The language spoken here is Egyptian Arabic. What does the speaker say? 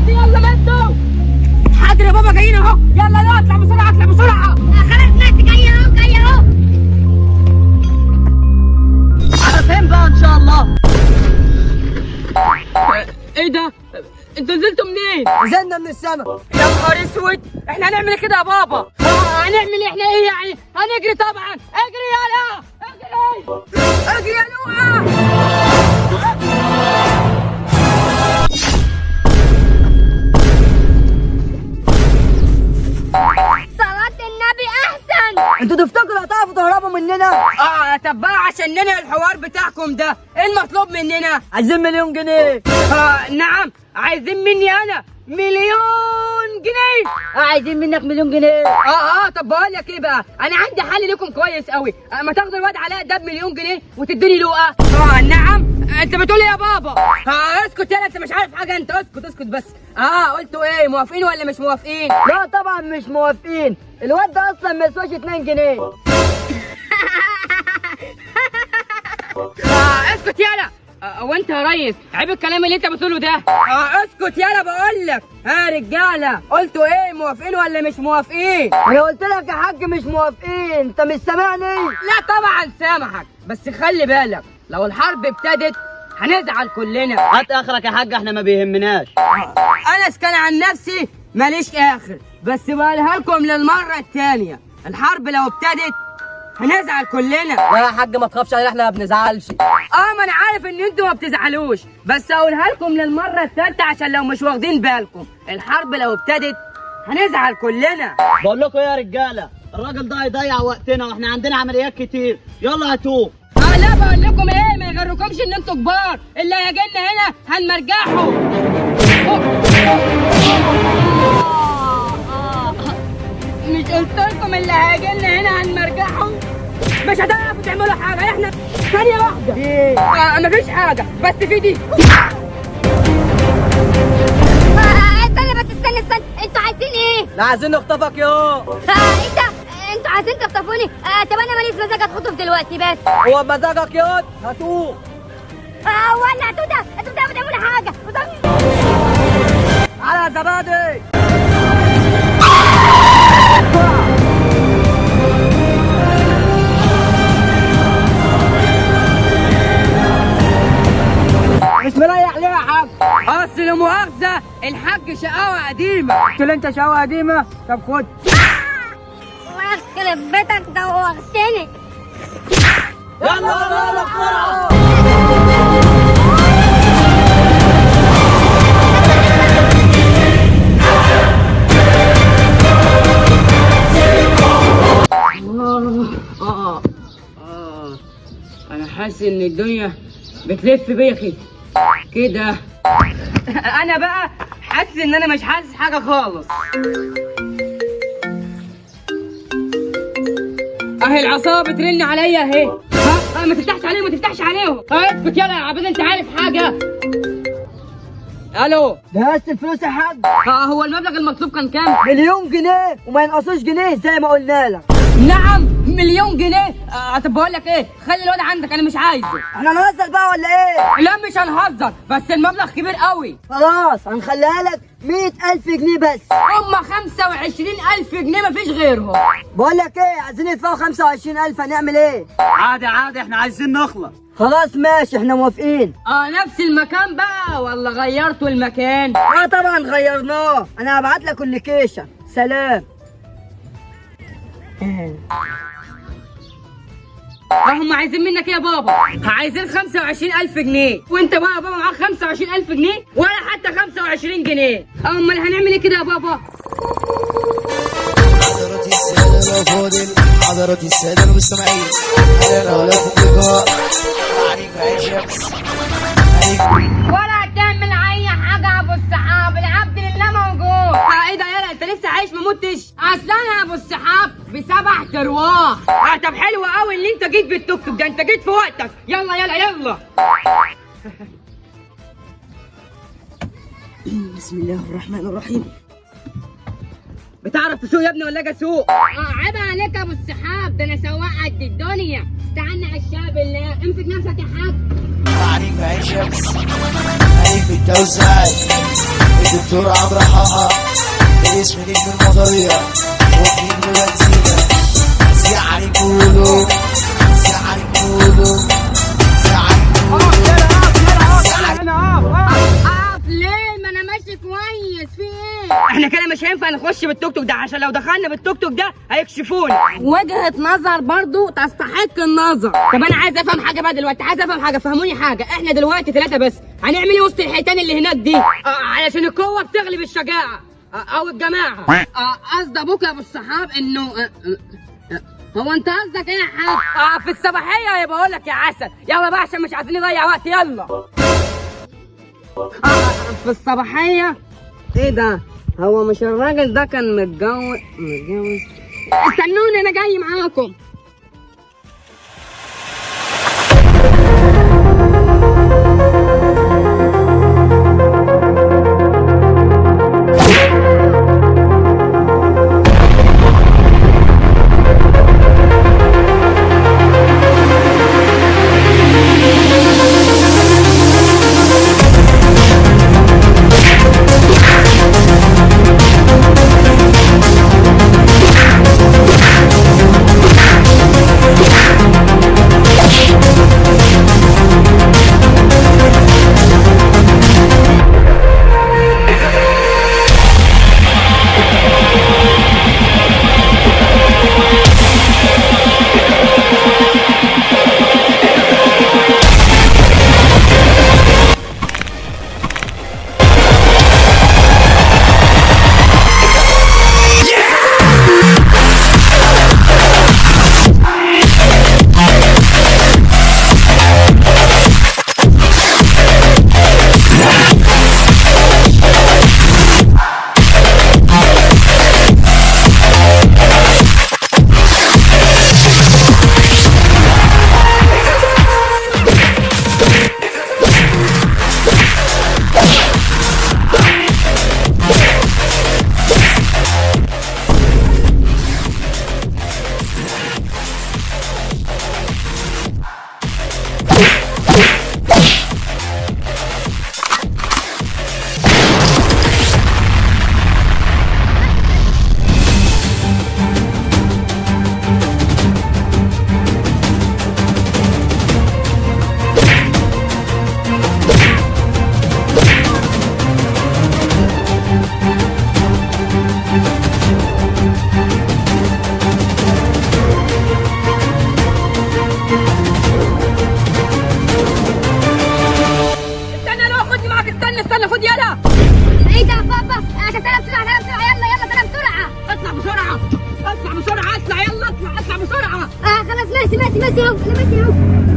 دلوقتي يلا مدوا حاضر يا بابا جايين اهو يلا لا اطلع بسرعه اطلع بسرعه خلاص ماشي جاي اهو جاي اهو على فين بقى ان شاء الله ايه ده انتوا نزلتوا منين نزلنا من السما يا نهار اسود احنا هنعمل كده يا بابا آه، هنعمل احنا ايه يعني هنجري طبعا اجري يلا اجري اجري يا نوعه صلاة النبي احسن انتوا تفتكروا هتعرفوا تهربوا مننا اه طب بقى عشان ننهي الحوار بتاعكم ده ايه المطلوب مننا عايزين مليون جنيه آه نعم عايزين مني انا مليون جنيه اه عايزين منك مليون جنيه اه اه طب بقول لك ايه بقى انا عندي حل لكم كويس قوي آه ما تاخدوا الواد علاء ده بمليون جنيه وتديني لقه اه نعم انت بتقول ايه يا بابا اه اسكت يلا انت مش عارف حاجه انت اسكت اسكت بس اه قلتوا ايه موافقين ولا مش موافقين لا طبعا مش موافقين الواد ده اصلا ما يسواش 2 جنيه اه اسكت يلا آه وانت يا ريس عيب الكلام اللي انت بتقوله ده اه اسكت يلا بقول لك ها رجاله قلتوا ايه موافقين ولا مش موافقين انا قلت لك يا حاج مش موافقين انت مش سامعني لا طبعا سامحك بس خلي بالك لو الحرب ابتدت هنزعل كلنا هات اخرك يا حاج احنا ما بيهمناش انا كان عن نفسي ماليش اخر بس بقولها لكم للمره الثانيه الحرب لو ابتدت هنزعل كلنا لا يا حاج ما تخافش علينا احنا ما بنزعلش اه ما انا عارف ان انتوا ما بتزعلوش بس اقولها لكم للمره الثالثه عشان لو مش واخدين بالكم الحرب لو ابتدت هنزعل كلنا بقول لكم ايه يا رجاله الراجل ده هيضيع وقتنا واحنا عندنا عمليات كتير يلا هاتوه اه لا بقول لكم ايه ما يغركمش ان انتوا كبار اللي هيجي لنا هنا هنمرجحه مش قلت لكم اللي هيجي لنا هنا هنمرجحه مش هتعرفوا تعملوا حاجه احنا ثانيه واحده ايه آه مفيش حاجه بس في دي آه، استنى بس استنى استنى انتوا عايزين ايه؟ لا عايزين نخطفك يو آه، ايه ده؟ انتوا عايزين تخطفوني؟ آه، طب انا ماليش مزاج اتخطف دلوقتي بس هو بمزاجك ياض هاتوه آه، ولا انتوا ده انتوا بتعملوا تعملوا حاجه على يا زبادي مش مريح ليه يا حاج اصل لا مؤاخذه الحاج شقاوه قديمه قلت له انت شقاوه قديمه طب خد يخرب بيتك دوختني يلا يلا يلا بسرعه اه اه انا حاسس ان الدنيا بتلف بيا كده كده انا بقى حاسس ان انا مش حاسس حاجه خالص اهي العصابه بترن عليا اهي ها آه ما تفتحش عليهم ما تفتحش عليهم اه اسكت يلا يا عبد انت عارف حاجه الو جهزت الفلوس يا حاج اه هو المبلغ المطلوب كان كام مليون جنيه وما ينقصوش جنيه زي ما قلنا لك نعم مليون جنيه آه طب بقول لك ايه خلي الواد عندك انا مش عايزه احنا نهزر بقى ولا ايه لا مش هنهزر بس المبلغ كبير قوي خلاص هنخليها لك مئة ألف جنيه بس هما 25000 جنيه مفيش غيرهم بقول لك ايه عايزين يدفعوا 25000 هنعمل ايه عادي عادي احنا عايزين نخلص خلاص ماشي احنا موافقين اه نفس المكان بقى ولا غيرتوا المكان اه طبعا غيرناه انا هبعت لك اللوكيشن سلام اه هم عايزين منك ايه يا بابا عايزين 25000 جنيه وانت بقى يا بابا معاك 25000 جنيه ولا حتى 25 جنيه اه امال هنعمل ايه كده يا بابا حضرتي السادة الأفاضل حضرتي السادة المستمعين أهلا ولكم لقاء عليك عين شمس عليك ولا تعمل اي حاجه يا ابو السحاب العبد لله موجود اه ايه ده يالا انت لسه عايش ما متش اصل انا يا ابو السحاب بسبع ارواح اه طب حلو قوي اللي انت جيت بالتوك توك ده انت جيت في وقتك يلا يلا يلا بسم الله الرحمن الرحيم بتعرف تسوق يا ابني ولا اجي اسوق؟ اه عيب عليك يا ابو السحاب ده انا سواق قد الدنيا استنى على الشاب بالله امسك نفسك يا حاج عليك عين شمس عليك بالتوزيع الدكتور عبد الحاحة اسم نجم المطرية وكيل بنزينة زعل كولو زعل كولو زعل اقف ليه ما انا ماشي كويس في ايه احنا كده مش هينفع نخش بالتوك توك ده عشان لو دخلنا بالتوك توك ده هيكشفونا وجهة نظر برضو تستحق النظر طب انا عايز افهم حاجه بقى دلوقتي عايز افهم حاجه فهموني حاجه احنا دلوقتي ثلاثه بس هنعمل ايه وسط الحيتان اللي هناك دي آه علشان القوه بتغلب الشجاعه آه او الجماعه آه، قصد ابوك يا ابو الصحاب انه آه، آه، آه، هو انت قصدك ايه يا حاج؟ اه في الصباحيه يبقى اقول لك يا عسل يلا بقى عشان مش عايزين نضيع وقت يلا آه، في الصباحية ايه ده؟ هو مش الراجل ده كان متجوز متجوز استنوني انا جاي معاكم استنى لو خدني معاك استنى استنى خد يلا ايه ده يا بابا عشان تنام بسرعه تنام بسرعه يلا يلا تنام بسرعه اطلع بسرعة اطلع بسرعة اطلع يلا اطلع اطلع بسرعة اه خلاص ماشي ماشي ماشي اهو انا ماشي اهو